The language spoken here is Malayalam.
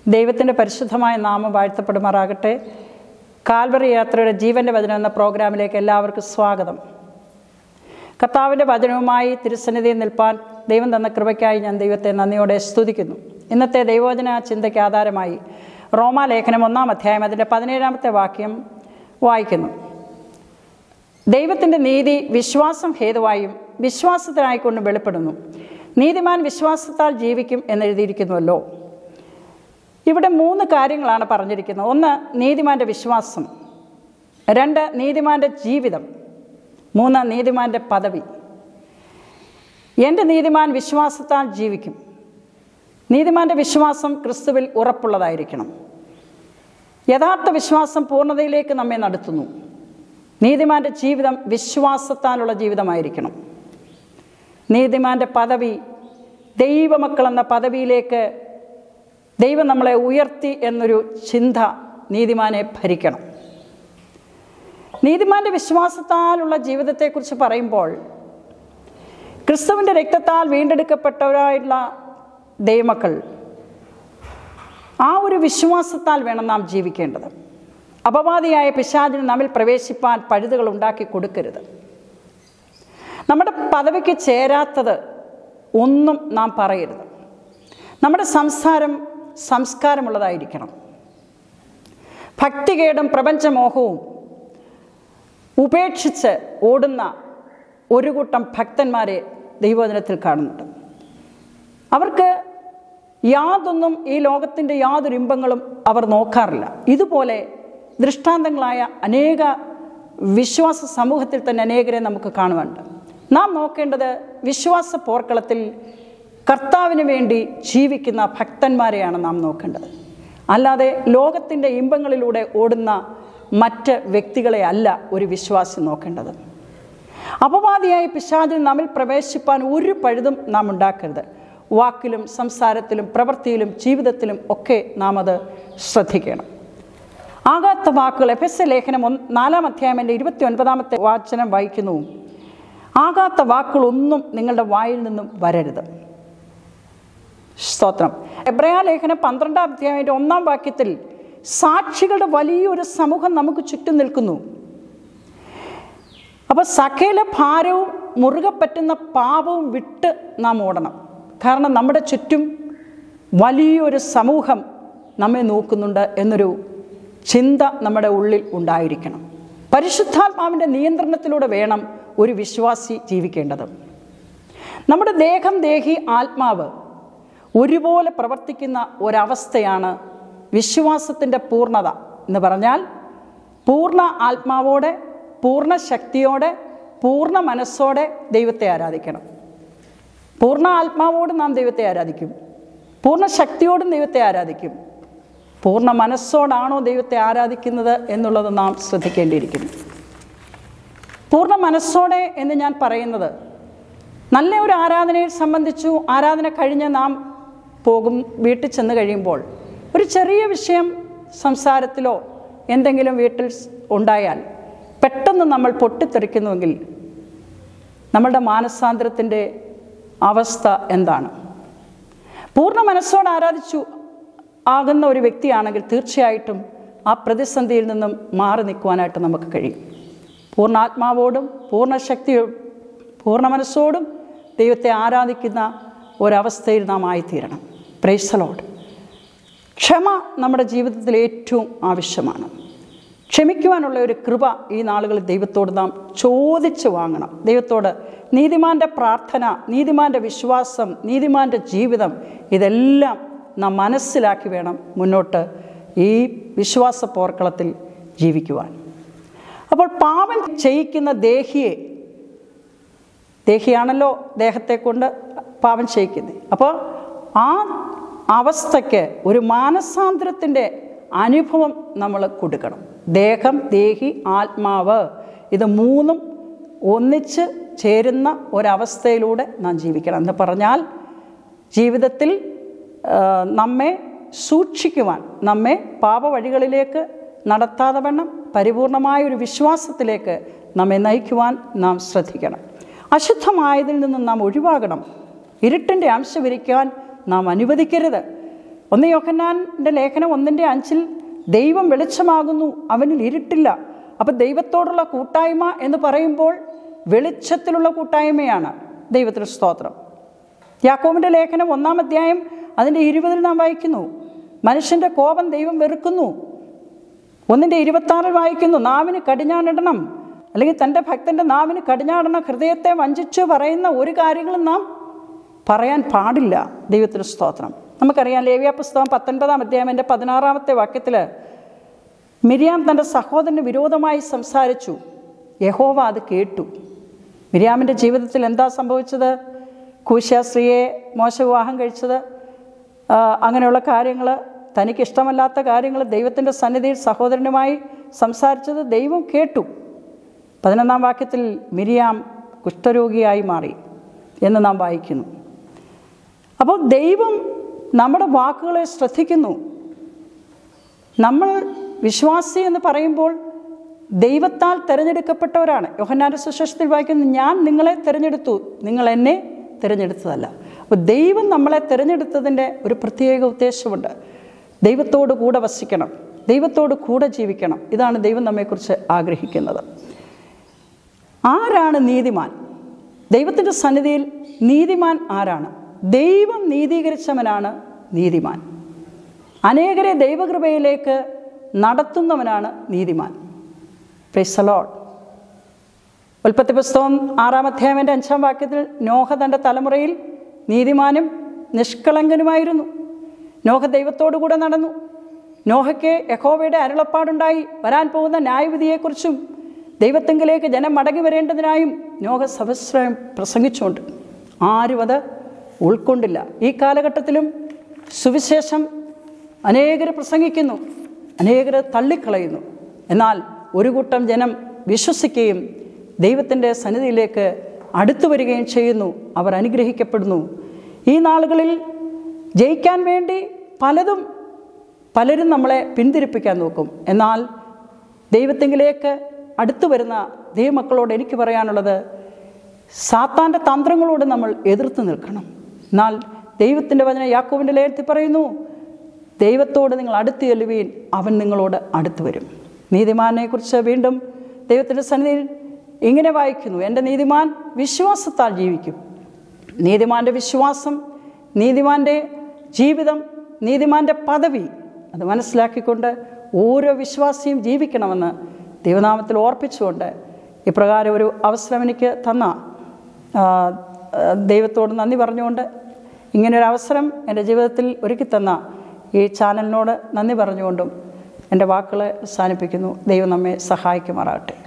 ദൈവത്തിൻ്റെ പരിശുദ്ധമായ നാമം വാഴ്ത്തപ്പെടുമാറാകട്ടെ കാൽവറി യാത്രയുടെ ജീവൻ്റെ വചനം എന്ന പ്രോഗ്രാമിലേക്ക് എല്ലാവർക്കും സ്വാഗതം കർത്താവിൻ്റെ വചനവുമായി തിരുസന്നിധിയിൽ നിൽപ്പാൻ ദൈവം തന്ന കൃപയ്ക്കായി ഞാൻ ദൈവത്തെ നന്ദിയോടെ സ്തുതിക്കുന്നു ഇന്നത്തെ ദൈവോചന ചിന്തയ്ക്ക് ആധാരമായി റോമാലേഖനം ഒന്നാം അധ്യായം അതിൻ്റെ പതിനേഴാമത്തെ വാക്യം വായിക്കുന്നു ദൈവത്തിൻ്റെ നീതി വിശ്വാസം ഹേതുവായും വിശ്വാസത്തിനായിക്കൊണ്ട് വെളിപ്പെടുന്നു നീതിമാൻ വിശ്വാസത്താൽ ജീവിക്കും എന്നെഴുതിയിരിക്കുന്നുവല്ലോ ഇവിടെ മൂന്ന് കാര്യങ്ങളാണ് പറഞ്ഞിരിക്കുന്നത് ഒന്ന് നീതിമാൻ്റെ വിശ്വാസം രണ്ട് നീതിമാൻ്റെ ജീവിതം മൂന്ന് നീതിമാൻ്റെ പദവി എൻ്റെ നീതിമാൻ വിശ്വാസത്താൽ ജീവിക്കും നീതിമാൻ്റെ വിശ്വാസം ക്രിസ്തുവിൽ ഉറപ്പുള്ളതായിരിക്കണം യഥാർത്ഥ വിശ്വാസം പൂർണ്ണതയിലേക്ക് നമ്മെ നടത്തുന്നു നീതിമാൻ്റെ ജീവിതം വിശ്വാസത്താലുള്ള ജീവിതമായിരിക്കണം നീതിമാൻ്റെ പദവി ദൈവമക്കളെന്ന പദവിയിലേക്ക് ദൈവം നമ്മളെ ഉയർത്തി എന്നൊരു ചിന്ത നീതിമാനെ ഭരിക്കണം നീതിമാൻ്റെ വിശ്വാസത്താലുള്ള ജീവിതത്തെക്കുറിച്ച് പറയുമ്പോൾ ക്രിസ്തുവിൻ്റെ രക്തത്താൽ വീണ്ടെടുക്കപ്പെട്ടവരായിട്ടുള്ള ദൈവമക്കൾ ആ ഒരു വിശ്വാസത്താൽ വേണം നാം ജീവിക്കേണ്ടത് അപവാദിയായ പിശാചിന് നമ്മിൽ പ്രവേശിപ്പാൻ പഴുതുകൾ ഉണ്ടാക്കി കൊടുക്കരുത് നമ്മുടെ പദവിക്ക് ചേരാത്തത് ഒന്നും നാം പറയരുത് നമ്മുടെ സംസാരം സംസ്കാരമുള്ളതായിരിക്കണം ഭക്തികേടും പ്രപഞ്ചമോഹവും ഉപേക്ഷിച്ച് ഓടുന്ന ഒരു കൂട്ടം ഭക്തന്മാരെ ദൈവവചനത്തിൽ കാണുന്നുണ്ട് അവർക്ക് യാതൊന്നും ഈ ലോകത്തിൻ്റെ യാതൊരു ഇമ്പങ്ങളും അവർ നോക്കാറില്ല ഇതുപോലെ ദൃഷ്ടാന്തങ്ങളായ അനേക വിശ്വാസ സമൂഹത്തിൽ തന്നെ അനേകരെ നമുക്ക് കാണുവാനുണ്ട് നാം നോക്കേണ്ടത് വിശ്വാസ പോർക്കളത്തിൽ കർത്താവിന് വേണ്ടി ജീവിക്കുന്ന ഭക്തന്മാരെയാണ് നാം നോക്കേണ്ടത് അല്ലാതെ ലോകത്തിൻ്റെ ഇമ്പങ്ങളിലൂടെ ഓടുന്ന മറ്റ് വ്യക്തികളെ അല്ല ഒരു വിശ്വാസി നോക്കേണ്ടത് അപവാദിയായ പിശാചിൽ നമ്മിൽ പ്രവേശിപ്പാൻ ഒരു പഴുതും നാം ഉണ്ടാക്കരുത് വാക്കിലും സംസാരത്തിലും പ്രവൃത്തിയിലും ജീവിതത്തിലും ഒക്കെ നാം അത് ശ്രദ്ധിക്കണം ആകാത്ത വാക്കുകൾ എഫ് എസ് എ ലേഖനം ഒന്ന് നാലാം അധ്യായത്തിൻ്റെ ഇരുപത്തി ഒൻപതാമത്തെ വാചനം വായിക്കുന്നു ആകാത്ത വാക്കുകളൊന്നും നിങ്ങളുടെ വായിൽ നിന്നും വരരുത് സ്തോത്രം എബ്രഹാ ലേഖനം പന്ത്രണ്ടാം അധ്യായത്തിൻ്റെ ഒന്നാം വാക്യത്തിൽ സാക്ഷികളുടെ വലിയൊരു സമൂഹം നമുക്ക് ചുറ്റും നിൽക്കുന്നു അപ്പോൾ സകല ഭാരവും മുറുകെ പറ്റുന്ന പാപവും വിട്ട് നാം ഓടണം കാരണം നമ്മുടെ ചുറ്റും വലിയൊരു സമൂഹം നമ്മെ നോക്കുന്നുണ്ട് എന്നൊരു ചിന്ത നമ്മുടെ ഉള്ളിൽ ഉണ്ടായിരിക്കണം പരിശുദ്ധാത്മാവിൻ്റെ നിയന്ത്രണത്തിലൂടെ വേണം ഒരു വിശ്വാസി ജീവിക്കേണ്ടത് നമ്മുടെ ദേഹം ദേഹി ആത്മാവ് ഒരുപോലെ പ്രവർത്തിക്കുന്ന ഒരവസ്ഥയാണ് വിശ്വാസത്തിൻ്റെ പൂർണ്ണത എന്ന് പറഞ്ഞാൽ പൂർണ്ണ ആത്മാവോടെ പൂർണ്ണ ശക്തിയോടെ പൂർണ്ണ മനസ്സോടെ ദൈവത്തെ ആരാധിക്കണം പൂർണ്ണ ആത്മാവോട് നാം ദൈവത്തെ ആരാധിക്കും പൂർണ്ണ ശക്തിയോടും ദൈവത്തെ ആരാധിക്കും പൂർണ്ണ മനസ്സോടാണോ ദൈവത്തെ ആരാധിക്കുന്നത് എന്നുള്ളത് നാം ശ്രദ്ധിക്കേണ്ടിയിരിക്കുന്നു പൂർണ്ണ മനസ്സോടെ എന്ന് ഞാൻ പറയുന്നത് നല്ല ഒരു ആരാധനയെ സംബന്ധിച്ചു ആരാധന കഴിഞ്ഞ് നാം പോകും വീട്ടിൽ ചെന്ന് കഴിയുമ്പോൾ ഒരു ചെറിയ വിഷയം സംസാരത്തിലോ എന്തെങ്കിലും വീട്ടിൽ ഉണ്ടായാൽ പെട്ടെന്ന് നമ്മൾ പൊട്ടിത്തെറിക്കുന്നുവെങ്കിൽ നമ്മളുടെ മാനസാന്തരത്തിൻ്റെ അവസ്ഥ എന്താണ് പൂർണ്ണ മനസ്സോടെ ആരാധിച്ചു ആകുന്ന ഒരു വ്യക്തിയാണെങ്കിൽ തീർച്ചയായിട്ടും ആ പ്രതിസന്ധിയിൽ നിന്നും മാറി നിൽക്കുവാനായിട്ട് നമുക്ക് കഴിയും പൂർണ്ണാത്മാവോടും പൂർണ്ണ ശക്തിയോടും പൂർണ്ണ മനസ്സോടും ദൈവത്തെ ആരാധിക്കുന്ന ഒരവസ്ഥയിൽ നാം ആയിത്തീരണം പ്രൈസലോട് ക്ഷമ നമ്മുടെ ജീവിതത്തിൽ ഏറ്റവും ആവശ്യമാണ് ക്ഷമിക്കുവാനുള്ള ഒരു കൃപ ഈ നാളുകളിൽ ദൈവത്തോട് നാം ചോദിച്ച് വാങ്ങണം ദൈവത്തോട് നീതിമാൻ്റെ പ്രാർത്ഥന നീതിമാൻ്റെ വിശ്വാസം നീതിമാൻ്റെ ജീവിതം ഇതെല്ലാം നാം മനസ്സിലാക്കി വേണം മുന്നോട്ട് ഈ വിശ്വാസ പോർക്കളത്തിൽ ജീവിക്കുവാൻ അപ്പോൾ പാപം ചെയ്യിക്കുന്ന ദേഹിയെ ദേഹിയാണല്ലോ ദേഹത്തെ കൊണ്ട് പാപം ചെയ്യിക്കുന്നത് അപ്പോൾ ആ അവസ്ഥയ്ക്ക് ഒരു മാനസാന്തരത്തിൻ്റെ അനുഭവം നമ്മൾ കൊടുക്കണം ദേഹം ദേഹി ആത്മാവ് ഇത് മൂന്നും ഒന്നിച്ച് ചേരുന്ന ഒരവസ്ഥയിലൂടെ നാം ജീവിക്കണം എന്ന് പറഞ്ഞാൽ ജീവിതത്തിൽ നമ്മെ സൂക്ഷിക്കുവാൻ നമ്മെ പാപവഴികളിലേക്ക് നടത്താതെ വണ്ണം പരിപൂർണമായ ഒരു വിശ്വാസത്തിലേക്ക് നമ്മെ നയിക്കുവാൻ നാം ശ്രദ്ധിക്കണം അശുദ്ധമായതിൽ നിന്നും നാം ഒഴിവാകണം ഇരുട്ടിൻ്റെ അംശം വിരിക്കാൻ നാം അനുവദിക്കരുത് ഒന്ന് യോഹന്നാൻ്റെ ലേഖനം ഒന്നിൻ്റെ അഞ്ചിൽ ദൈവം വെളിച്ചമാകുന്നു അവനിൽ ഇരുട്ടില്ല അപ്പം ദൈവത്തോടുള്ള കൂട്ടായ്മ എന്ന് പറയുമ്പോൾ വെളിച്ചത്തിലുള്ള കൂട്ടായ്മയാണ് ദൈവത്തിന് സ്തോത്രം യാക്കോബിൻ്റെ ലേഖനം ഒന്നാം അധ്യായം അതിൻ്റെ ഇരുപതിൽ നാം വായിക്കുന്നു മനുഷ്യൻ്റെ കോപം ദൈവം വെറുക്കുന്നു ഒന്നിൻ്റെ ഇരുപത്താറിൽ വായിക്കുന്നു നാവിന് കടിഞ്ഞാണിടണം അല്ലെങ്കിൽ തൻ്റെ ഭക്തൻ്റെ നാവിന് കടിഞ്ഞാടണം ഹൃദയത്തെ വഞ്ചിച്ച് പറയുന്ന ഒരു കാര്യങ്ങളും നാം പറയാൻ പാടില്ല ദൈവത്തിന് സ്തോത്രം നമുക്കറിയാം ലേവ്യ പുസ്തകം പത്തൊൻപതാം അധ്യായം എൻ്റെ പതിനാറാമത്തെ വാക്യത്തിൽ മിരിയാം തൻ്റെ സഹോദരന് വിരോധമായി സംസാരിച്ചു യഹോവ അത് കേട്ടു മിരിയാമിൻ്റെ ജീവിതത്തിൽ എന്താ സംഭവിച്ചത് കൂശ്യാസ്ത്രീയെ മോശ വിവാഹം കഴിച്ചത് ആ, അങ്ങനെയുള്ള കാര്യങ്ങൾ തനിക്ക് ഇഷ്ടമല്ലാത്ത കാര്യങ്ങൾ ദൈവത്തിൻ്റെ സന്നിധിയിൽ സഹോദരനുമായി സംസാരിച്ചത് ദൈവം കേട്ടു പതിനൊന്നാം വാക്യത്തിൽ മിരിയാം കുഷ്ഠരോഗിയായി മാറി എന്ന് നാം വായിക്കുന്നു അപ്പോൾ ദൈവം നമ്മുടെ വാക്കുകളെ ശ്രദ്ധിക്കുന്നു നമ്മൾ വിശ്വാസി എന്ന് പറയുമ്പോൾ ദൈവത്താൽ തിരഞ്ഞെടുക്കപ്പെട്ടവരാണ് യോഹന്നാൻ്റെ സുശേഷത്തിൽ വായിക്കുന്നു ഞാൻ നിങ്ങളെ തിരഞ്ഞെടുത്തു നിങ്ങൾ എന്നെ തിരഞ്ഞെടുത്തതല്ല അപ്പോൾ ദൈവം നമ്മളെ തിരഞ്ഞെടുത്തതിൻ്റെ ഒരു പ്രത്യേക ഉദ്ദേശമുണ്ട് ദൈവത്തോട് കൂടെ വസിക്കണം ദൈവത്തോട് കൂടെ ജീവിക്കണം ഇതാണ് ദൈവം നമ്മെക്കുറിച്ച് ആഗ്രഹിക്കുന്നത് ആരാണ് നീതിമാൻ ദൈവത്തിൻ്റെ സന്നിധിയിൽ നീതിമാൻ ആരാണ് ദൈവം നീതീകരിച്ചവനാണ് നീതിമാൻ അനേകരെ ദൈവകൃപയിലേക്ക് നടത്തുന്നവനാണ് നീതിമാൻ പ്രൈസലോഡ് ഉൽപ്പത്തി പുസ്തകം ആറാം അധ്യായൻ്റെ അഞ്ചാം വാക്യത്തിൽ നോഹ തൻ്റെ തലമുറയിൽ നീതിമാനും നിഷ്കളങ്കനുമായിരുന്നു നോഹ ദൈവത്തോടു കൂടെ നടന്നു നോഹയ്ക്ക് യഹോവയുടെ അരുളപ്പാടുണ്ടായി വരാൻ പോകുന്ന ന്യായവിധിയെക്കുറിച്ചും ദൈവത്തെങ്കിലേക്ക് ജനം മടങ്ങി വരേണ്ടതിനായും നോഹ സഹസ്രം പ്രസംഗിച്ചുകൊണ്ട് ആരും അത് ഉൾക്കൊണ്ടില്ല ഈ കാലഘട്ടത്തിലും സുവിശേഷം അനേകർ പ്രസംഗിക്കുന്നു അനേകർ തള്ളിക്കളയുന്നു എന്നാൽ ഒരു കൂട്ടം ജനം വിശ്വസിക്കുകയും ദൈവത്തിൻ്റെ സന്നിധിയിലേക്ക് അടുത്തു വരികയും ചെയ്യുന്നു അവർ അനുഗ്രഹിക്കപ്പെടുന്നു ഈ നാളുകളിൽ ജയിക്കാൻ വേണ്ടി പലതും പലരും നമ്മളെ പിന്തിരിപ്പിക്കാൻ നോക്കും എന്നാൽ ദൈവത്തെങ്കിലേക്ക് അടുത്തു വരുന്ന ദൈവമക്കളോട് എനിക്ക് പറയാനുള്ളത് സാത്താൻ്റെ തന്ത്രങ്ങളോട് നമ്മൾ എതിർത്ത് നിൽക്കണം എന്നാൽ ദൈവത്തിൻ്റെ വചന യാക്കോവിൻ്റെ ലേഖത്തിൽ പറയുന്നു ദൈവത്തോട് നിങ്ങൾ അടുത്ത് ചെല്ലുവീൻ അവൻ നിങ്ങളോട് അടുത്ത് വരും നീതിമാനെക്കുറിച്ച് വീണ്ടും ദൈവത്തിൻ്റെ സന്നിധിയിൽ ഇങ്ങനെ വായിക്കുന്നു എൻ്റെ നീതിമാൻ വിശ്വാസത്താൽ ജീവിക്കും നീതിമാൻ്റെ വിശ്വാസം നീതിമാൻ്റെ ജീവിതം നീതിമാൻ്റെ പദവി അത് മനസ്സിലാക്കിക്കൊണ്ട് ഓരോ വിശ്വാസിയും ജീവിക്കണമെന്ന് ദൈവനാമത്തിൽ ഓർപ്പിച്ചുകൊണ്ട് ഇപ്രകാരം ഒരു അവസരം എനിക്ക് തന്ന ആ, ആ, ദൈവത്തോട് നന്ദി പറഞ്ഞുകൊണ്ട് ഇങ്ങനൊരു അവസരം എൻ്റെ ജീവിതത്തിൽ ഒരുക്കി തന്ന ഈ ചാനലിനോട് നന്ദി പറഞ്ഞുകൊണ്ടും എൻ്റെ വാക്കുകളെ അവസാനിപ്പിക്കുന്നു ദൈവം നമ്മെ സഹായിക്കുമാറാകട്ടെ